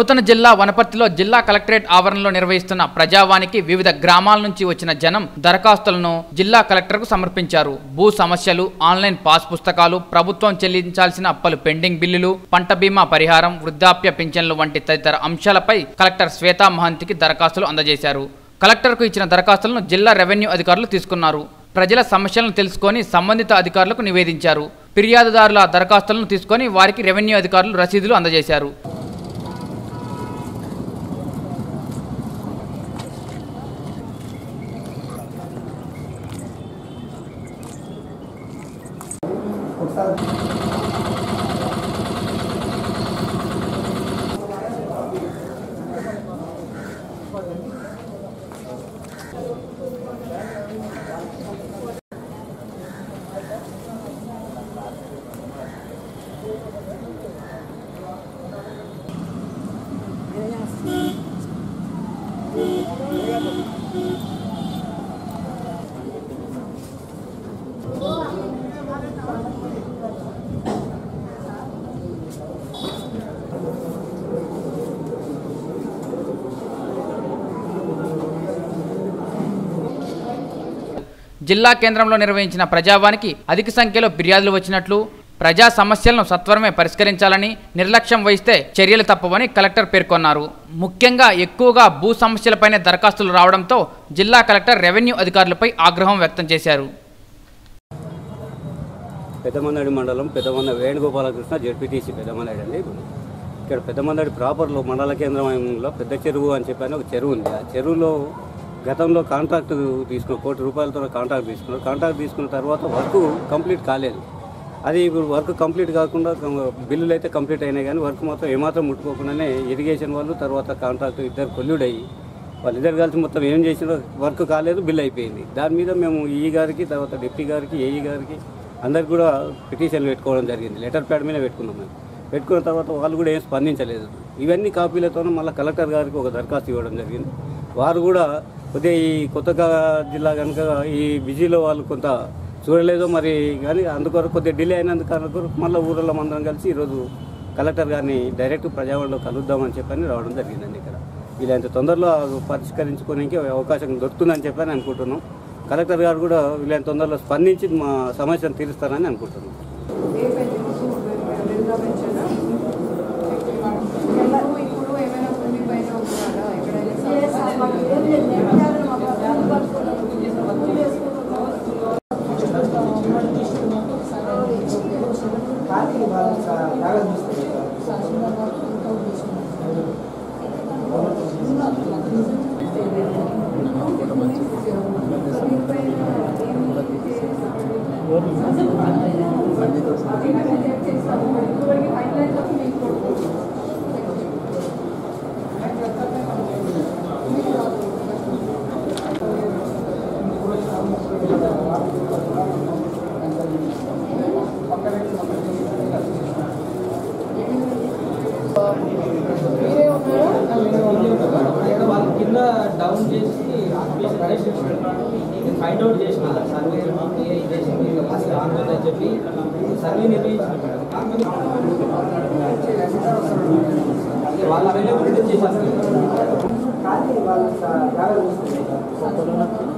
నూతన జిల్లా వనపర్తిలో జిల్లా కలెక్టరేట్ ఆవరణలో నిర్వహిస్తున్న ప్రజావానికి వివిధ గ్రామాల నుంచి వచ్చిన జనం దరఖాస్తులను జిల్లా కలెక్టర్కు సమర్పించారు భూ సమస్యలు ఆన్లైన్ పాస్ పుస్తకాలు ప్రభుత్వం చెల్లించాల్సిన పలు పెండింగ్ బిల్లులు పంట బీమా పరిహారం వృద్ధాప్య పింఛన్లు వంటి తదితర అంశాలపై కలెక్టర్ శ్వేతా మహంతికి దరఖాస్తులు అందజేశారు కలెక్టర్కు ఇచ్చిన దరఖాస్తులను జిల్లా రెవెన్యూ అధికారులు తీసుకున్నారు ప్రజల సమస్యలను తెలుసుకొని సంబంధిత అధికారులకు నివేదించారు ఫిర్యాదుదారుల దరఖాస్తులను తీసుకొని వారికి రెవెన్యూ అధికారులు రసీదులు అందజేశారు జిల్లా కేంద్రంలో నిర్వహించిన ప్రజావానికి అధిక సంఖ్యలో ఫిర్యాదులు వచ్చినట్లు ప్రజా సమస్యలను సత్వరమే పరిష్కరించాలని నిర్లక్ష్యం వహిస్తే చర్యలు తప్పవని కలెక్టర్ పేర్కొన్నారు ముఖ్యంగా ఎక్కువగా భూ సమస్యలపైనే దరఖాస్తులు రావడంతో జిల్లా కలెక్టర్ రెవెన్యూ అధికారులపై ఆగ్రహం వ్యక్తం చేశారు పెద్దమందడి మండలం పెద్దమంద వేణుగోపాలకృష్ణ జెడ్పీటీసీ పెద్దమందడి అండి ఇక్కడ పెద్దమందడి ప్రాపర్లో మండల కేంద్రంలో పెద్ద చెరువు అని చెప్పని ఒక చెరువు ఉంది ఆ చెరువులో గతంలో కాంట్రాక్ట్ తీసుకున్న కోటి రూపాయలతో కాంట్రాక్ట్ తీసుకున్నారు కాంట్రాక్ట్ తీసుకున్న తర్వాత వర్క్ కంప్లీట్ కాలేదు అది ఇప్పుడు వర్క్ కంప్లీట్ కాకుండా కం- బిల్లులు అయితే కంప్లీట్ అయినాయి కానీ వర్క్ మాత్రం ఏమాత్రం ముట్టుకోకుండానే ఇరిగేషన్ వాళ్ళు తర్వాత కాంట్రాక్ట్ ఇద్దరు కొల్లుడు అయ్యి వాళ్ళిద్దరు కలిసి మొత్తం ఏం చేసినా వర్క్ కాలేదు బిల్ అయిపోయింది దాని మీద మేము ఈ గారికి తర్వాత డిప్టీ గారికి ఏఈ గారికి అందరికి కూడా పిటిషన్లు పెట్టుకోవడం జరిగింది లెటర్ ప్యాడ్ మీద పెట్టుకున్నాం మేము పెట్టుకున్న తర్వాత వాళ్ళు కూడా ఏం స్పందించలేదు ఇవన్నీ కాపీలతో మళ్ళీ కలెక్టర్ గారికి ఒక దరఖాస్తు ఇవ్వడం జరిగింది వారు కూడా కొద్దిగా ఈ కొత్తగా జిల్లా కనుక ఈ బిజీలో వాళ్ళు కొంత చూడలేదో మరి కానీ అందుకొరకు కొద్దిగా డిలే అయినందుకు మళ్ళీ ఊళ్ళో అందరం కలిసి ఈరోజు కలెక్టర్ గారిని డైరెక్ట్ ప్రజావాణిలో కలుద్దామని చెప్పని రావడం జరిగిందండి ఇక్కడ వీళ్ళంత తొందరలో పరిష్కరించుకోవడానికి అవకాశం దొరుకుతుందని చెప్పని అనుకుంటున్నాం కలెక్టర్ గారు కూడా వీళ్ళని తొందరలో స్పందించి మా సమస్యను తీరుస్తారని అనుకుంటున్నాం ఇప్పుడు ఏమైనా భూమి పైన ఉన్నాడా ఎక్కడైనా మీరే ఉన్నారా ఇక్కడ వాళ్ళ కింద డౌన్ చేసి ఫైండ్ అవుట్ చేసిన సర్వే ఇది చేసింది అని చెప్పి సర్వే నిర్వహించిన వాళ్ళ అవైలబిలిటీ చేసేస్తారు